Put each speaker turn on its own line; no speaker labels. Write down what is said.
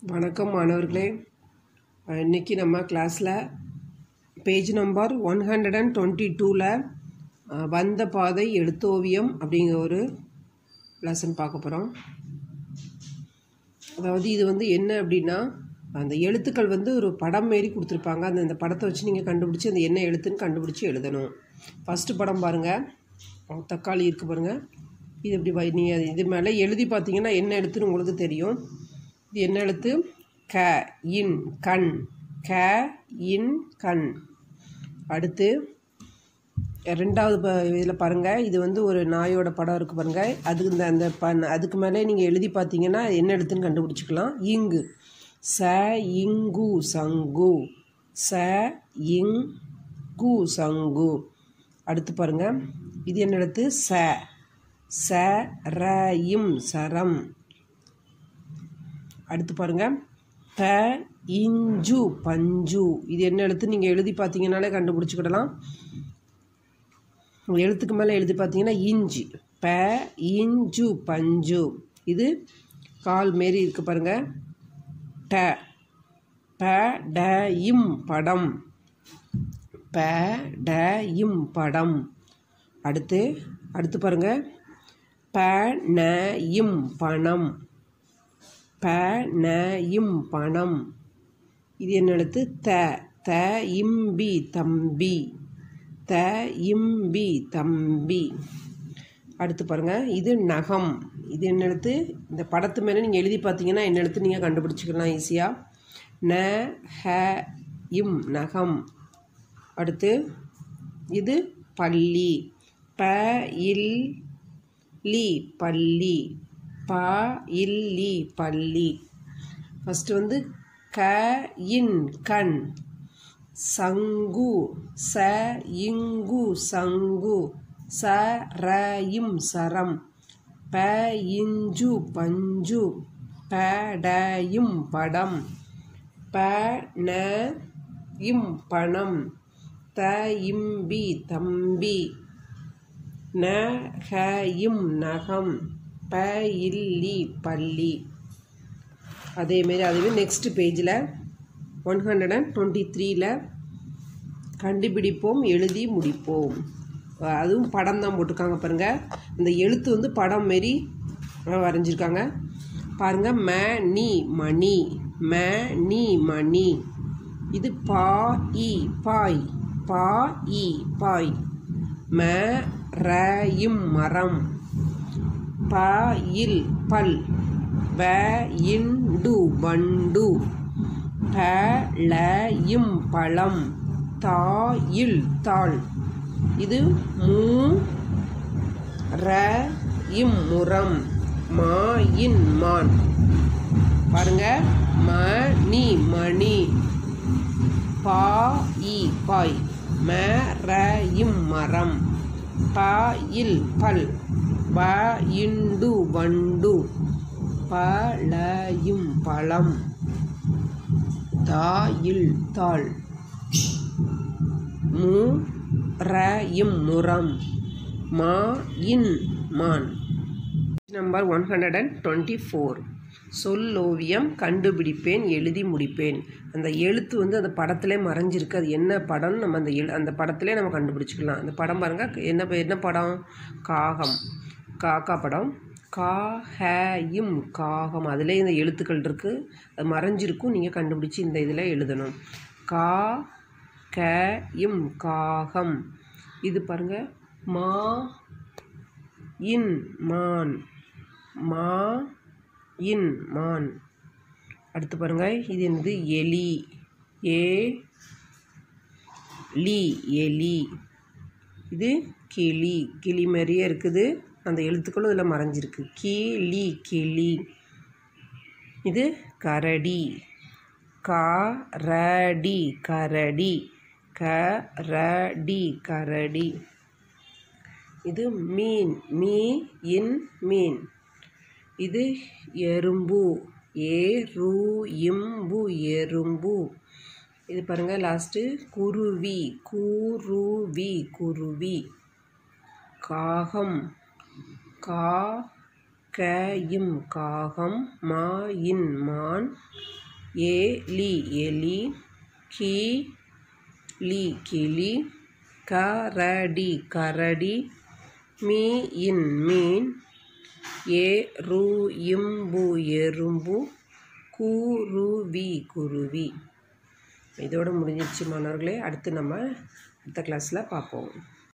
வணக்கம் மாணவர்களே அஹ் இன்னைக்கு நம்ம கிளாஸில் page number one hundred and twenty டூவில் வந்த பாதை எழுத்தோவியம் அப்படிங்கிற ஒரு லெசன் பார்க்க போகிறோம் அதாவது இது வந்து என்ன அப்படின்னா அந்த எழுத்துக்கள் வந்து ஒரு படம் மாரி கொடுத்துருப்பாங்க அந்த அந்த படத்தை வச்சு நீங்கள் கண்டுபிடிச்சி அந்த என்ன எழுத்துன்னு கண்டுபிடிச்சி எழுதணும் ஃபஸ்ட்டு படம் பாருங்கள் தக்காளி இருக்குது பாருங்கள் இது இப்படி வை நீங்கள் இது மேலே எழுதி பார்த்தீங்கன்னா என்ன எழுத்துன்னு உங்களுக்கு தெரியும் இது என்ன எழுத்து க இன் கண் க இன் கண் அடுத்து ரெண்டாவது ப இதில் பாருங்கள் இது வந்து ஒரு நாயோட படம் இருக்குது பாருங்கள் அதுக்கு இந்த அந்த ப அதுக்கு மேலே நீங்கள் எழுதி பார்த்தீங்கன்னா என்ன எழுத்துன்னு கண்டுபிடிச்சிக்கலாம் இங்கு ச இங்கு சங்கு ச இங்கு சங்கு அடுத்து பாருங்கள் இது என்ன எழுத்து ச ச ர இம் சரம் அடுத்து பாருங்க த இஞ்சு பஞ்சு இது என்ன எழுத்து நீங்கள் எழுதி பார்த்தீங்கனாலே கண்டுபிடிச்சிக்கிடலாம் எழுத்துக்கு மேலே எழுதி பார்த்தீங்கன்னா இஞ்சி ப இஞ்சு பஞ்சு இது கால் மாரி இருக்கு பாருங்க ட ப ட இம் படம் ப ட இம் படம் அடுத்து அடுத்து பாருங்க ப ந இம் பணம் ப ந இம் பணம் இது என்ன எழுத்து த த இம்பி தம்பி த இம்பி தம்பி அடுத்து பாருங்கள் இது நகம் இது என்ன எழுத்து இந்த படத்து மேலே நீங்கள் எழுதி பார்த்தீங்கன்னா என்ன எழுத்து நீங்கள் கண்டுபிடிச்சிக்கலாம் ஈஸியாக ந ஹ இம் நகம் அடுத்து இது பள்ளி ப இல் லி பள்ளி ப இல்லி பள்ளி ஃபஸ்ட்டு வந்து க இன் கண் சங்கு ச இங்கு சங்கு ச ர இம் சரம் ப இஞ்சு பஞ்சு ப ட இம் படம் ப ந இம் பணம் த இம்பி தம்பி ந ஹ இம் நகம் ப இல்லி பள்ளி அதேமாரி அதுவே நெக்ஸ்ட் பேஜில் ஒன் ஹண்ட்ரட் அண்ட் டுவெண்ட்டி த்ரீல கண்டுபிடிப்போம் எழுதி முடிப்போம் அதுவும் படம் தான் போட்டிருக்காங்க பாருங்கள் இந்த எழுத்து வந்து படம் மாரி வரைஞ்சிருக்காங்க பாருங்கள் ம நீ மணி ம நீ மணி இது பா இ பாய் பா இ பாய் ம ர இம் மரம் ப இல் பல் வ இண்டு வண்டு ப ல இம் பழம் தா இல் தாள் இது மூ ர இம் முரம் மா இன் மான் பாருங்க ம நீ மணி பா இ பாய் ம ர இம் மரம் ப இல் பல் வ இண்டு வண்டு பழயும் பழம் தாயில் தாள் மு ர இம் முரம் மா இன் மான் number one hundred and twenty four சொல்லோவியம் கண்டுபிடிப்பேன் எழுதி முடிப்பேன் அந்த எழுத்து வந்து அந்த படத்திலே மறைஞ்சிருக்கு அது என்ன படம்னு நம்ம அந்த எழு அந்த படத்திலே நம்ம கண்டுபிடிச்சிக்கலாம் அந்த படம் பாருங்கள் என்ன என்ன படம் காகம் காக்கா படம் கா ஹ இம் காகம் அதிலே இந்த எழுத்துக்கள் இருக்குது அது மறைஞ்சிருக்கும் நீங்கள் கண்டுபிடிச்சி இந்த இதில் எழுதணும் கா க இம் காகம் இது பாருங்கள் மா இன் மான் மா இன் மான் அடுத்து பாருங்கள் இது என்னது எலி ஏ லி எலி இது கிளி கிளி மாதிரியே இருக்குது அந்த எழுத்துக்களும் இதில் மறைஞ்சிருக்கு கிளி கிளி இது கரடி கரடி கரடி கரடி கரடி இது மீன் மீ இன் மீன் இது எறும்பு ஏ ரு இம்பு எறும்பு இது பாருங்கள் லாஸ்ட்டு குருவி குருவி குருவி காகம் கா க இம் காகம் மா இன் மான் ஏ லி எலி கி லி கிளி கரடி கரடி மீ இன் மீன் ஏ ரு இம்பு எறும்பு குருவி குருவி இதோட முடிஞ்சிருச்சு மாணவர்களே அடுத்து நம்ம அடுத்த கிளாஸில் பார்ப்போம்